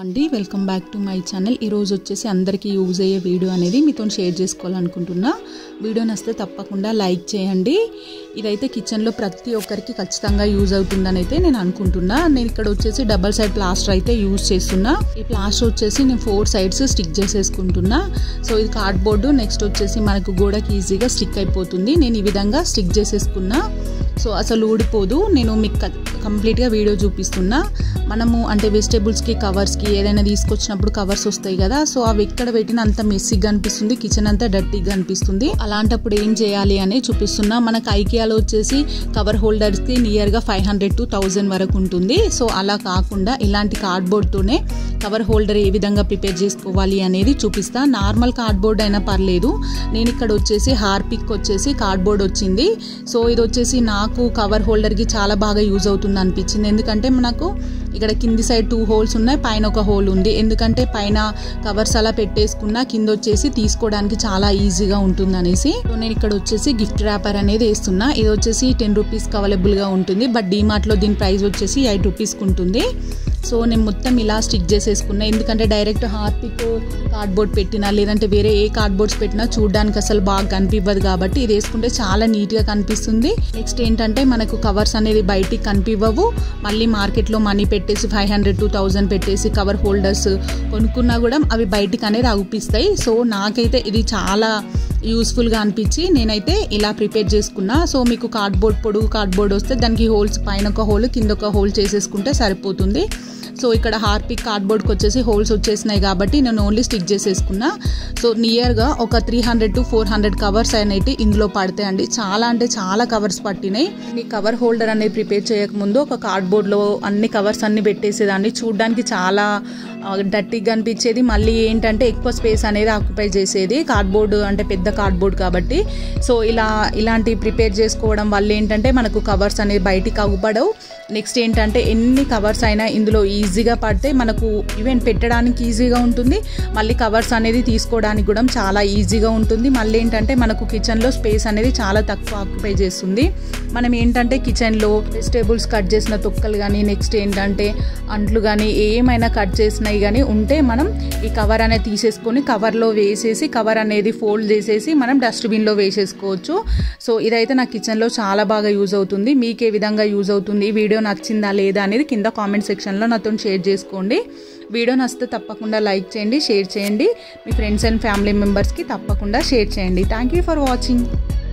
అండి welcome back to my channel ఈరోజు వచ్చేసి అందరికీ యూజ్ అయ్యే వీడియో అనేది మీతో షేర్ చేసుకోవాలనుకుంటున్నా వీడియో నచ్చితే తప్పకుండా లైక్ చేయండి ఇదైతే కిచెన్లో ప్రతి ఒక్కరికి ఖచ్చితంగా యూజ్ అవుతుందని అయితే నేను అనుకుంటున్నా నేను ఇక్కడ వచ్చేసి డబల్ సైడ్ ప్లాస్టర్ అయితే యూజ్ చేస్తున్నా ఈ ప్లాస్టర్ వచ్చేసి నేను ఫోర్ సైడ్స్ స్టిక్ చేసేసుకుంటున్నా సో ఇది కార్డ్బోర్డు నెక్స్ట్ వచ్చేసి మనకు గోడకి ఈజీగా స్టిక్ అయిపోతుంది నేను ఈ విధంగా స్టిక్ చేసేసుకున్నా సో అసలు ఊడిపోదు నేను మీకు కంప్లీట్గా వీడియో చూపిస్తున్నా మనము అంటే వెజిటేబుల్స్కి కవర్స్కి ఏదైనా తీసుకొచ్చినప్పుడు కవర్స్ వస్తాయి కదా సో అవి ఎక్కడ పెట్టినా అంత మెస్సీగా అనిపిస్తుంది కిచెన్ అంతా డర్టీగా అనిపిస్తుంది అలాంటప్పుడు ఏం చేయాలి అని చూపిస్తున్నా మనకు ఐకియాలో వచ్చేసి కవర్ హోల్డర్స్కి నియర్గా ఫైవ్ హండ్రెడ్ టు థౌజండ్ వరకు ఉంటుంది సో అలా కాకుండా ఇలాంటి కార్డ్బోర్డ్తోనే కవర్ హోల్డర్ ఏ విధంగా ప్రిపేర్ చేసుకోవాలి అనేది చూపిస్తా నార్మల్ కార్డ్బోర్డ్ అయినా పర్లేదు నేను ఇక్కడ వచ్చేసి హార్పిక్ వచ్చేసి కార్డ్బోర్డ్ వచ్చింది సో ఇది వచ్చేసి నాకు కవర్ హోల్డర్కి చాలా బాగా యూజ్ అవుతుంది అనిపించింది ఎందుకంటే మనకు ఇక్కడ కింది సైడ్ టూ హోల్స్ ఉన్నాయి పైన ఒక హోల్ ఉంది ఎందుకంటే పైన కవర్స్ అలా పెట్టేసుకున్నా కింద వచ్చేసి తీసుకోవడానికి చాలా ఈజీగా ఉంటుంది అనేసి సో నేను ఇక్కడ వచ్చేసి గిఫ్ట్ ర్యాపర్ అనేది వేస్తున్నా ఇది వచ్చేసి టెన్ రూపీస్కి అవైలబుల్గా ఉంటుంది బట్ డీమార్ట్లో దీని ప్రైస్ వచ్చేసి ఎయిట్ రూపీస్కి ఉంటుంది సో నేను మొత్తం ఇలా స్టిక్ చేసేసుకున్నా ఎందుకంటే డైరెక్ట్ హార్పిక్ కార్డ్బోర్డ్ పెట్టినా లేదంటే వేరే ఏ కార్డ్బోర్డ్స్ పెట్టినా చూడడానికి అసలు బాగా కనిపివ్వదు కాబట్టి ఇది వేసుకుంటే చాలా నీట్గా కనిపిస్తుంది నెక్స్ట్ ఏంటంటే మనకు కవర్స్ అనేది బయటికి కనిపివ్వవు మళ్ళీ మార్కెట్లో మనీ పెట్టేసి ఫైవ్ హండ్రెడ్ టూ థౌజండ్ పెట్టేసి కవర్ హోల్డర్స్ కొనుక్కున్నా కూడా అవి బయటికి అనేది అగుపిస్తాయి సో నాకైతే ఇది చాలా యూస్ఫుల్గా అనిపించి నేనైతే ఇలా ప్రిపేర్ చేసుకున్నా సో మీకు కార్డ్బోర్డ్ పొడుగు కార్డ్బోర్డ్ వస్తే దానికి హోల్స్ పైన ఒక హోల్ కింద ఒక హోల్ చేసేసుకుంటే సరిపోతుంది సో ఇక్కడ హార్పిక్ కార్డ్బోర్డ్కి వచ్చేసి హోల్స్ వచ్చేసినాయి కాబట్టి నేను ఓన్లీ స్టిక్ చేసేసుకున్నా సో నియర్గా ఒక three hundred to four hundred covers అనేవి ఇందులో పడతాయండి చాలా అంటే చాలా కవర్స్ పట్టినాయి ఈ కవర్ హోల్డర్ అనేది ప్రిపేర్ చేయకముందు ఒక కార్డ్బోర్డ్లో అన్ని కవర్స్ అన్ని పెట్టేసేదాన్ని చూడడానికి చాలా డట్టిగా అనిపించేది మళ్ళీ ఏంటంటే ఎక్కువ స్పేస్ అనేది ఆక్యుపై చేసేది కార్డ్బోర్డ్ అంటే పెద్ద కార్డ్బోర్డ్ కాబట్టి సో ఇలా ఇలాంటి ప్రిపేర్ చేసుకోవడం వల్ల ఏంటంటే మనకు కవర్స్ అనేది బయటికి అగుపడవు నెక్స్ట్ ఏంటంటే ఎన్ని కవర్స్ అయినా ఇందులో ఈజీగా పడితే మనకు ఈవెన్ పెట్టడానికి ఈజీగా ఉంటుంది మళ్ళీ కవర్స్ అనేది తీసుకోవడానికి కూడా చాలా ఈజీగా ఉంటుంది మళ్ళీ ఏంటంటే మనకు కిచెన్లో స్పేస్ అనేది చాలా తక్కువ ఆక్యుపై చేస్తుంది మనం ఏంటంటే కిచెన్లో వెజిటేబుల్స్ కట్ చేసిన తొక్కలు కానీ నెక్స్ట్ ఏంటంటే అంట్లు కానీ ఏమైనా కట్ చేసినవి కానీ ఉంటే మనం ఈ కవర్ అనేది తీసేసుకొని కవర్లో వేసేసి కవర్ అనేది ఫోల్డ్ చేసేసి మనం డస్ట్బిన్లో వేసేసుకోవచ్చు సో ఇదైతే నా కిచెన్లో చాలా బాగా యూజ్ అవుతుంది మీకు ఏ విధంగా యూజ్ అవుతుంది వీడియో నచ్చిందా లేదా అనేది కింద కామెంట్ సెక్షన్లో నాతో షేర్ చేసుకోండి వీడియో నచ్చితే తప్పకుండా లైక్ చేయండి షేర్ చేయండి మీ ఫ్రెండ్స్ అండ్ ఫ్యామిలీ మెంబర్స్కి తప్పకుండా షేర్ చేయండి థ్యాంక్ యూ ఫర్ వాచింగ్